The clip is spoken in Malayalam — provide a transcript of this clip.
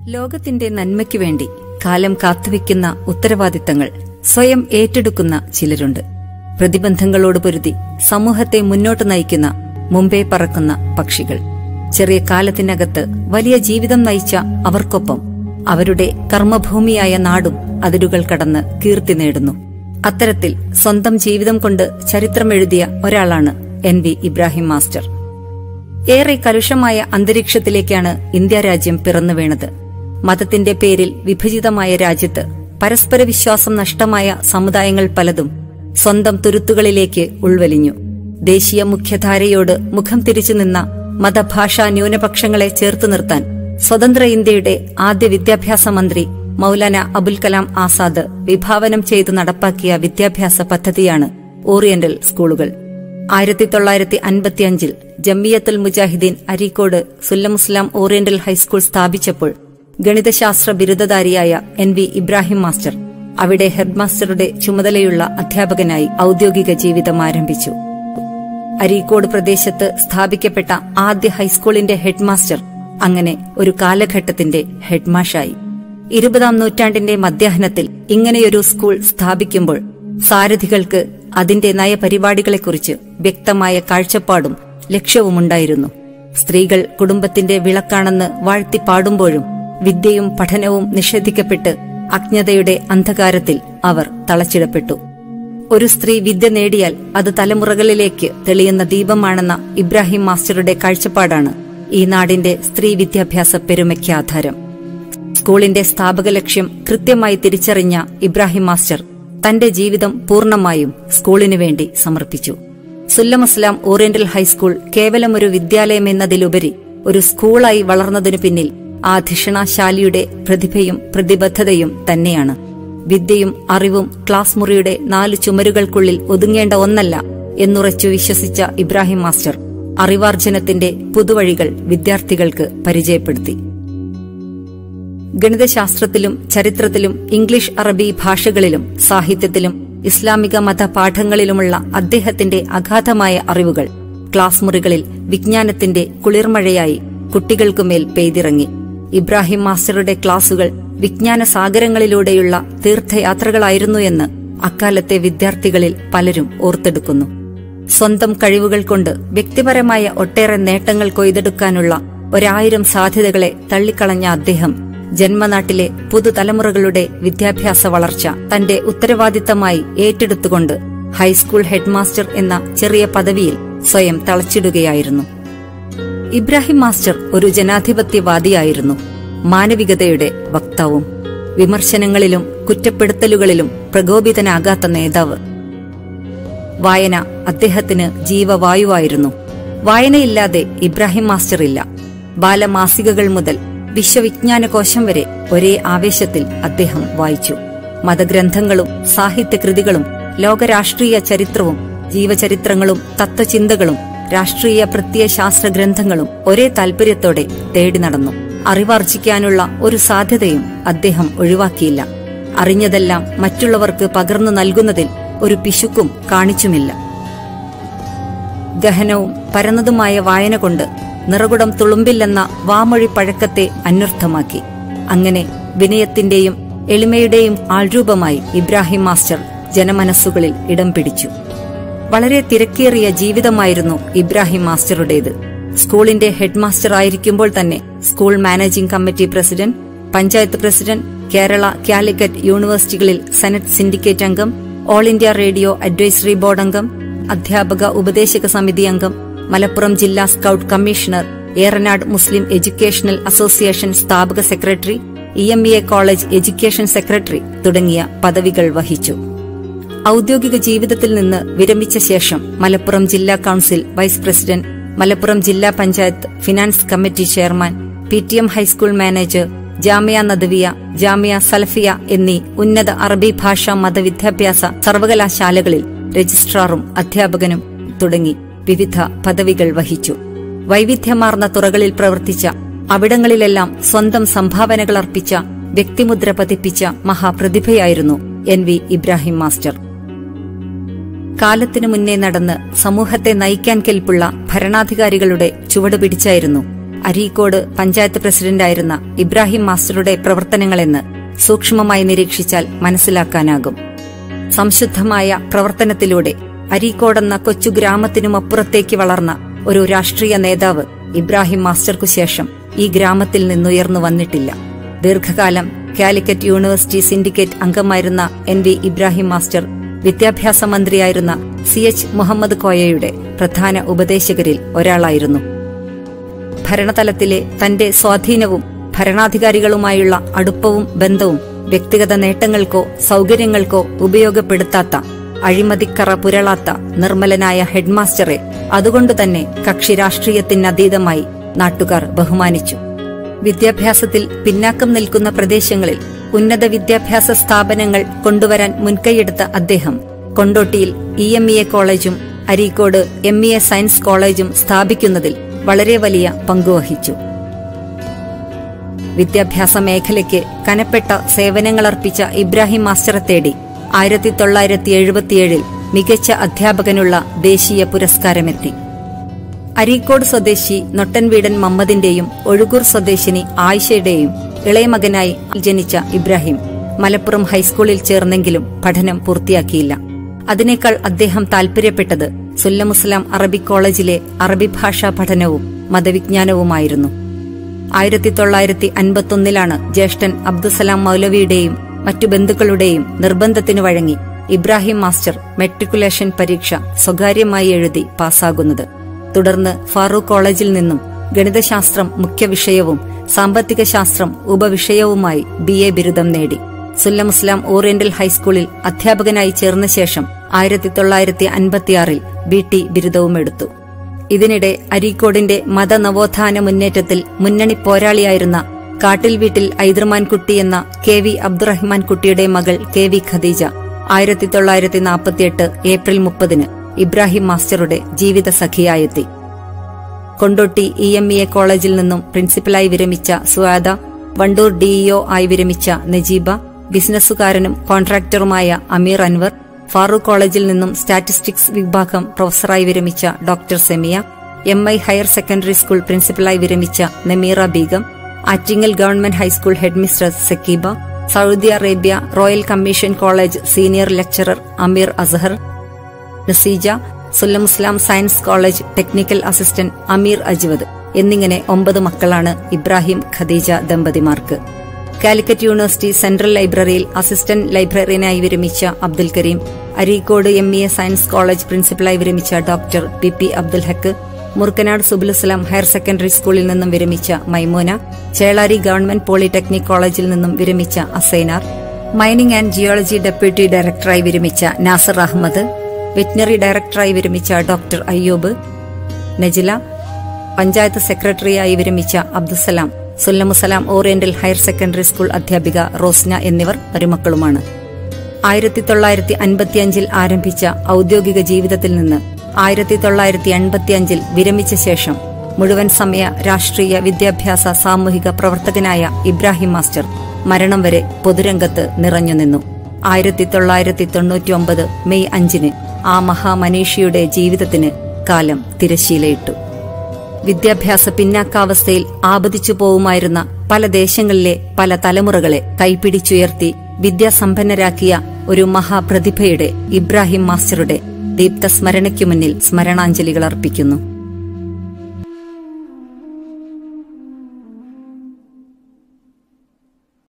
ലോകത്തിന്റെ നന്മയ്ക്കു വേണ്ടി കാലം കാത്തുവെക്കുന്ന ഉത്തരവാദിത്തങ്ങൾ സ്വയം ഏറ്റെടുക്കുന്ന ചിലരുണ്ട് പ്രതിബന്ധങ്ങളോട് പൊരുതി സമൂഹത്തെ മുന്നോട്ട് നയിക്കുന്ന മുമ്പേ പറക്കുന്ന പക്ഷികൾ ചെറിയ കാലത്തിനകത്ത് വലിയ ജീവിതം നയിച്ച അവർക്കൊപ്പം അവരുടെ കർമ്മഭൂമിയായ നാടും അതിരുകൾ കടന്ന് കീർത്തി നേടുന്നു അത്തരത്തിൽ സ്വന്തം ജീവിതം കൊണ്ട് ചരിത്രമെഴുതിയ ഒരാളാണ് എൻ വി ഇബ്രാഹിം മാസ്റ്റർ ഏറെ കലുഷമായ അന്തരീക്ഷത്തിലേക്കാണ് ഇന്ത്യ രാജ്യം പിറന്നു വീണത് മതത്തിന്റെ പേരിൽ വിഭജിതമായ രാജ്യത്ത് പരസ്പര വിശ്വാസം നഷ്ടമായ സമുദായങ്ങൾ പലതും സ്വന്തം തുരുത്തുകളിലേക്ക് ഉൾവലിഞ്ഞു ദേശീയ മുഖ്യധാരയോട് മുഖം തിരിച്ചു നിന്ന മതഭാഷാ ന്യൂനപക്ഷങ്ങളെ ചേർത്തു നിർത്താൻ സ്വതന്ത്ര ഇന്ത്യയുടെ ആദ്യ വിദ്യാഭ്യാസ മന്ത്രി മൌലാന അബുൽ കലാം ആസാദ് വിഭാവനം ചെയ്തു നടപ്പാക്കിയ വിദ്യാഭ്യാസ പദ്ധതിയാണ് ഓറിയന്റൽ സ്കൂളുകൾ ആയിരത്തി തൊള്ളായിരത്തി അൻപത്തിയഞ്ചിൽ ജമിയത്തുൽ മുജാഹിദീൻ അരീക്കോട് സുല്ലമുസ്ലാം ഓറിയന്റൽ ഹൈസ്കൂൾ സ്ഥാപിച്ചപ്പോൾ ഗണിതശാസ്ത്ര ബിരുദധാരിയായ എൻ വി ഇബ്രാഹിം മാസ്റ്റർ അവിടെ ഹെഡ്മാസ്റ്ററുടെ ചുമതലയുള്ള അധ്യാപകനായി ഔദ്യോഗിക ജീവിതം ആരംഭിച്ചു അരീക്കോട് പ്രദേശത്ത് സ്ഥാപിക്കപ്പെട്ട ആദ്യ ഹൈസ്കൂളിന്റെ ഹെഡ്മാസ്റ്റർ അങ്ങനെ ഒരു കാലഘട്ടത്തിന്റെ ഹെഡ്മാഷായി ഇരുപതാം നൂറ്റാണ്ടിന്റെ മധ്യാഹ്നത്തിൽ ഇങ്ങനെയൊരു സ്കൂൾ സ്ഥാപിക്കുമ്പോൾ സാരഥികൾക്ക് അതിന്റെ നയപരിപാടികളെക്കുറിച്ച് വ്യക്തമായ കാഴ്ചപ്പാടും ലക്ഷ്യവുമുണ്ടായിരുന്നു സ്ത്രീകൾ കുടുംബത്തിന്റെ വിളക്കാണെന്ന് വാഴ്ത്തിപ്പാടുമ്പോഴും വിദ്യയും പഠനവും നിഷേധിക്കപ്പെട്ട് അജ്ഞതയുടെ അന്ധകാരത്തിൽ അവർ തളച്ചിടപ്പെട്ടു ഒരു സ്ത്രീ വിദ്യ നേടിയാൽ അത് തലമുറകളിലേക്ക് തെളിയുന്ന ദീപമാണെന്ന ഇബ്രാഹിം മാസ്റ്ററുടെ കാഴ്ചപ്പാടാണ് ഈ നാടിന്റെ സ്ത്രീ വിദ്യാഭ്യാസ പെരുമയ്ക്ക് ആധാരം സ്കൂളിന്റെ സ്ഥാപക ലക്ഷ്യം കൃത്യമായി തിരിച്ചറിഞ്ഞ ഇബ്രാഹിം മാസ്റ്റർ തന്റെ ജീവിതം പൂർണ്ണമായും സ്കൂളിനു വേണ്ടി സമർപ്പിച്ചു സുല്ലമസ്ലാം ഓറിയന്റൽ ഹൈസ്കൂൾ കേവലം ഒരു വിദ്യാലയമെന്നതിലുപരി ഒരു സ്കൂളായി വളർന്നതിനു പിന്നിൽ ആ ധിഷണാശാലിയുടെ പ്രതിഭയും പ്രതിബദ്ധതയും തന്നെയാണ് വിദ്യയും അറിവും ക്ലാസ് മുറിയുടെ നാലു ചുമരുകൾക്കുള്ളിൽ ഒതുങ്ങേണ്ട ഒന്നല്ല എന്നുറച്ചു വിശ്വസിച്ച ഇബ്രാഹിം മാസ്റ്റർ അറിവാർജനത്തിന്റെ പുതുവഴികൾ വിദ്യാർത്ഥികൾക്ക് പരിചയപ്പെടുത്തി ഗണിതശാസ്ത്രത്തിലും ചരിത്രത്തിലും ഇംഗ്ലീഷ് അറബി ഭാഷകളിലും സാഹിത്യത്തിലും ഇസ്ലാമിക മത പാഠങ്ങളിലുമുള്ള അദ്ദേഹത്തിന്റെ അഗാധമായ അറിവുകൾ ക്ലാസ് മുറികളിൽ വിജ്ഞാനത്തിന്റെ കുളിർമഴയായി കുട്ടികൾക്കുമേൽ പെയ്തിറങ്ങി ഇബ്രാഹിം മാസ്റ്ററുടെ ക്ലാസുകൾ വിജ്ഞാന സാഗരങ്ങളിലൂടെയുള്ള തീർത്ഥയാത്രകളായിരുന്നു എന്ന് അക്കാലത്തെ വിദ്യാർത്ഥികളിൽ പലരും ഓർത്തെടുക്കുന്നു സ്വന്തം കഴിവുകൾ കൊണ്ട് വ്യക്തിപരമായ ഒട്ടേറെ നേട്ടങ്ങൾ കൊയ്തെടുക്കാനുള്ള ഒരായിരം സാധ്യതകളെ തള്ളിക്കളഞ്ഞ അദ്ദേഹം ജന്മനാട്ടിലെ പുതുതലമുറകളുടെ വിദ്യാഭ്യാസ വളർച്ച തന്റെ ഉത്തരവാദിത്തമായി ഏറ്റെടുത്തുകൊണ്ട് ഹൈസ്കൂൾ ഹെഡ്മാസ്റ്റർ എന്ന ചെറിയ പദവിയിൽ സ്വയം തളച്ചിടുകയായിരുന്നു ഇബ്രാഹിം മാസ്റ്റർ ഒരു ജനാധിപത്യവാദിയായിരുന്നു മാനവികതയുടെ വക്താവും വിമർശനങ്ങളിലും കുറ്റപ്പെടുത്തലുകളിലും പ്രകോപിതനാകാത്ത നേതാവ് വായന അദ്ദേഹത്തിന് ജീവവായുവായിരുന്നു വായനയില്ലാതെ ഇബ്രാഹിം മാസ്റ്റർ ഇല്ല ബാലമാസികകൾ മുതൽ വിശ്വവിജ്ഞാനകോശം വരെ ഒരേ ആവേശത്തിൽ അദ്ദേഹം വായിച്ചു മതഗ്രന്ഥങ്ങളും സാഹിത്യകൃതികളും ലോകരാഷ്ട്രീയ ചരിത്രവും ജീവചരിത്രങ്ങളും തത്വചിന്തകളും രാഷ്ട്രീയ പ്രത്യയശാസ്ത്ര ഗ്രന്ഥങ്ങളും ഒരേ താൽപര്യത്തോടെ തേടി നടന്നു അറിവാർജിക്കാനുള്ള ഒരു സാധ്യതയും അദ്ദേഹം ഒഴിവാക്കിയില്ല അറിഞ്ഞതെല്ലാം മറ്റുള്ളവർക്ക് പകർന്നു നൽകുന്നതിൽ ഒരു പിശുക്കും കാണിച്ചുമില്ല ഗഹനവും പരന്നതുമായ വായന കൊണ്ട് നിറകുടം തുളുമ്പില്ലെന്ന വാമൊഴി പഴക്കത്തെ അന്വർത്ഥമാക്കി അങ്ങനെ വിനയത്തിന്റെയും എളിമയുടെയും ആൾരൂപമായി ഇബ്രാഹിം മാസ്റ്റർ ജനമനസ്സുകളിൽ ഇടം പിടിച്ചു വളരെ തിരക്കേറിയ ജീവിതമായിരുന്നു ഇബ്രാഹിം മാസ്റ്ററുടേത് സ്കൂളിന്റെ ഹെഡ്മാസ്റ്റർ ആയിരിക്കുമ്പോൾ തന്നെ school managing committee president panchayat president Kerala Calicut യൂണിവേഴ്സിറ്റികളിൽ സെനറ്റ് സിൻഡിക്കേറ്റ് അംഗം all India radio advisory board അംഗം അധ്യാപക ഉപദേശക സമിതി അംഗം മലപ്പുറം ജില്ലാ scout commissioner Eranad Muslim educational association സ്ഥാപക secretary E M E A college education secretary തുടങ്ങിയ പദവികൾ വഹിച്ചു ഔദ്യോഗിക ജീവിതത്തിൽ നിന്ന് വിരമിച്ച ശേഷം മലപ്പുറം ജില്ലാ കൌൺസിൽ വൈസ് പ്രസിഡന്റ് മലപ്പുറം ജില്ലാ panchayat finance committee chairman P T M high school manager Jamia Nadwiya Jamia Salafiya എന്നീ ഉന്നത അറബി ഭാഷാ മതവിദ്യാഭ്യാസ സർവകലാശാലകളിൽ രജിസ്ട്രാറും അധ്യാപകനും തുടങ്ങി വിവിധ പദവികൾ വഹിച്ചു വൈവിധ്യമാർന്ന തുറകളിൽ പ്രവർത്തിച്ച അവിടങ്ങളിലെല്ലാം സ്വന്തം സംഭാവനകൾ അർപ്പിച്ച വ്യക്തിമുദ്ര പതിപ്പിച്ച മഹാപ്രതിഭയായിരുന്നു എൻ വി ഇബ്രാഹിം മാസ്റ്റർ കാലത്തിനു മുന്നേ നടന്ന് സമൂഹത്തെ നയിക്കാൻ കെൽപ്പുള്ള ഭരണാധികാരികളുടെ ചുവട് പിടിച്ചായിരുന്നു അരീക്കോട് പഞ്ചായത്ത് പ്രസിഡന്റായിരുന്ന ഇബ്രാഹിം മാസ്റ്ററുടെ പ്രവർത്തനങ്ങളെന്ന് സൂക്ഷ്മമായി നിരീക്ഷിച്ചാൽ മനസ്സിലാക്കാനാകും സംശുദ്ധമായ പ്രവർത്തനത്തിലൂടെ അരീക്കോടെന്ന കൊച്ചു ഗ്രാമത്തിനുമപ്പുറത്തേക്ക് വളർന്ന ഒരു രാഷ്ട്രീയ നേതാവ് ഇബ്രാഹിം മാസ്റ്റർക്കു ശേഷം ഈ ഗ്രാമത്തിൽ നിന്നുയർന്നു വന്നിട്ടില്ല ദീർഘകാലം കാലിക്കറ്റ് യൂണിവേഴ്സിറ്റി സിൻഡിക്കേറ്റ് അംഗമായിരുന്ന എൻ വി ഇബ്രാഹിം മാസ്റ്റർ വിദ്യാഭ്യാസ മന്ത്രിയായിരുന്ന സി എച്ച് മുഹമ്മദ് കോയയുടെ പ്രധാന ഉപദേശകരിൽ ഒരാളായിരുന്നു ഭരണതലത്തിലെ തന്റെ സ്വാധീനവും ഭരണാധികാരികളുമായുള്ള അടുപ്പവും ബന്ധവും വ്യക്തിഗത നേട്ടങ്ങൾക്കോ സൗകര്യങ്ങൾക്കോ ഉപയോഗപ്പെടുത്താത്ത അഴിമതിക്കറ പുരളാത്ത നിർമ്മലനായ ഹെഡ്മാസ്റ്ററെ അതുകൊണ്ടുതന്നെ കക്ഷി രാഷ്ട്രീയത്തിനതീതമായി നാട്ടുകാർ ബഹുമാനിച്ചു വിദ്യാഭ്യാസത്തിൽ പിന്നാക്കം നിൽക്കുന്ന പ്രദേശങ്ങളിൽ ഉന്നത വിദ്യാഭ്യാസ സ്ഥാപനങ്ങൾ കൊണ്ടുവരാൻ മുൻകൈയെടുത്ത അദ്ദേഹം കൊണ്ടോട്ടിയിൽ ഇ എം ഇ എ കോളേജും Areekode M E A science കോളേജും സ്ഥാപിക്കുന്നതിൽ വളരെ വലിയ പങ്കുവഹിച്ചു വിദ്യാഭ്യാസ മേഖലയ്ക്ക് കനപ്പെട്ട സേവനങ്ങളർപ്പിച്ച ഇബ്രാഹിം മാസ്റ്ററെ തേടി ആയിരത്തി തൊള്ളായിരത്തി എഴുപത്തിയേഴിൽ മികച്ച അധ്യാപകനുള്ള ദേശീയ പുരസ്കാരമെത്തി അരീക്കോട് സ്വദേശി നൊട്ടൻവീടൻ മമ്മദിന്റെയും ഒഴുകൂർ സ്വദേശിനി ആയിഷയുടെയും ഇളയമകനായി ജനിച്ച ഇബ്രാഹിം മലപ്പുറം ഹൈസ്കൂളിൽ ചേർന്നെങ്കിലും പഠനം പൂർത്തിയാക്കിയില്ല അതിനേക്കാൾ അദ്ദേഹം താൽപര്യപ്പെട്ടത് സുല്ലമുസ്ലാം അറബി കോളേജിലെ അറബി ഭാഷാ പഠനവും മതവിജ്ഞാനവുമായിരുന്നു ആയിരത്തി തൊള്ളായിരത്തി അൻപത്തൊന്നിലാണ് ജ്യേഷ്ഠൻ അബ്ദുസലാം മൗലവിയുടെയും മറ്റു ബന്ധുക്കളുടെയും നിർബന്ധത്തിനു വഴങ്ങി ഇബ്രാഹിം മാസ്റ്റർ മെട്രിക്കുലേഷൻ പരീക്ഷ സ്വകാര്യമായി എഴുതി പാസ്സാകുന്നത് തുടർന്ന് ഫാറൂഖ് കോളേജിൽ നിന്നും ഗണിതശാസ്ത്രം മുഖ്യവിഷയവും സാമ്പത്തിക ശാസ്ത്രം ഉപവിഷയവുമായി ബി എ ബിരുദം നേടി സുല്ലമുസ്ലാം ഓറിയന്റൽ ഹൈസ്കൂളിൽ അധ്യാപകനായി ചേർന്ന ശേഷം ആയിരത്തി തൊള്ളായിരത്തി അൻപത്തിയാറിൽ ബി ടി ബിരുദവും എടുത്തു ഇതിനിടെ അരീക്കോടിന്റെ മതനവോത്ഥാന മുന്നേറ്റത്തിൽ മുന്നണി പോരാളിയായിരുന്ന കാട്ടിൽ വീട്ടിൽ ഐദ്രമാൻകുട്ടി എന്ന കെ വി അബ്ദുറഹ്മാൻ കുട്ടിയുടെ മകൾ കെ വി ഖദീജ ആയിരത്തി തൊള്ളായിരത്തി നാൽപ്പത്തിയെട്ട് ഏപ്രിൽ മുപ്പതിന് ഇബ്രാഹിം മാസ്റ്ററുടെ ജീവിത സഖിയായെത്തി Kondotty E M E A കോളേജിൽ നിന്നും പ്രിൻസിപ്പലായി വിരമിച്ച സുവാദ വണ്ടൂർ ഡിഇഒ ആയി വിരമിച്ച നജീബ ബിസിനസ്സുകാരനും കോൺട്രാക്ടറുമായ അമീർ അൻവർ ഫാറൂഖ് കോളേജിൽ നിന്നും സ്റ്റാറ്റിസ്റ്റിക്സ് വിഭാഗം പ്രൊഫസറായി വിരമിച്ച doctor Semiya M I higher secondary school പ്രിൻസിപ്പലായി വിരമിച്ച Nameera Begum Attingal government high school headmistress Sakeeba Saudi Arabia royal commission college senior lecturer Ameer Azhar Naseeja Sullamussalam science college technical assistant Ameer Ajwad എന്നിങ്ങനെ ഒമ്പത് മക്കളാണ് ഇബ്രാഹിം ഖദീജ ദമ്പതിമാർക്ക് കാലിക്കറ്റ് യൂണിവേഴ്സിറ്റി സെൻട്രൽ ലൈബ്രറിയിൽ അസിസ്റ്റന്റ് ലൈബ്രറിയനായി വിരമിച്ച Abdul Kareem Areekode M E A science college പ്രിൻസിപ്പലായി വിരമിച്ച doctor P P Abdul Haq Murkanad Subulussalam higher secondary സ്കൂളിൽ നിന്നും വിരമിച്ച മൈമൂന ചേളാരി ഗവൺമെന്റ് പോളിടെക്നിക് കോളേജിൽ നിന്നും വിരമിച്ച Asainar mining and geology deputy ഡയറക്ടറായി വിരമിച്ച നാസർ അഹമ്മദ് വെറ്റിനറി ഡയറക്ടറായി വിരമിച്ച ഡോക്ടർ അയ്യൂബ് നജില പഞ്ചായത്ത് സെക്രട്ടറിയായി വിരമിച്ച Abdussalam Sullamussalam oriental higher secondary school അധ്യാപിക റോസ്ന എന്നിവർ മരുമക്കളുമാണ് ആയിരത്തി തൊള്ളായിരത്തി അൻപത്തിയഞ്ചിൽ ആരംഭിച്ച ഔദ്യോഗിക ജീവിതത്തിൽ നിന്ന് ആയിരത്തി തൊള്ളായിരത്തി എൺപത്തിയഞ്ചിൽ വിരമിച്ച ശേഷം മുഴുവൻ സമയ രാഷ്ട്രീയ വിദ്യാഭ്യാസ സാമൂഹിക പ്രവർത്തകനായ ഇബ്രാഹിം മാസ്റ്റർ മരണം വരെ പൊതുരംഗത്ത് നിറഞ്ഞുനിന്നു ആയിരത്തി തൊള്ളായിരത്തി തൊണ്ണൂറ്റിയൊമ്പത് മെയ് അഞ്ചിന് ആ മഹാമനീഷിയുടെ ജീവിതത്തിന് കാലം തിരശീലയിട്ടു വിദ്യാഭ്യാസ പിന്നാക്കാവസ്ഥയിൽ ആപതിച്ചു പോവുമായിരുന്ന പല ദേശങ്ങളിലെ പല തലമുറകളെ കൈപിടിച്ചുയർത്തി വിദ്യാസമ്പന്നരാക്കിയ ഒരു മഹാപ്രതിഭയുടെ ഇബ്രാഹിം മാസ്റ്ററുടെ ദീപ്തസ്മരണയ്ക്കു മുന്നിൽ സ്മരണാഞ്ജലികൾ അർപ്പിക്കുന്നു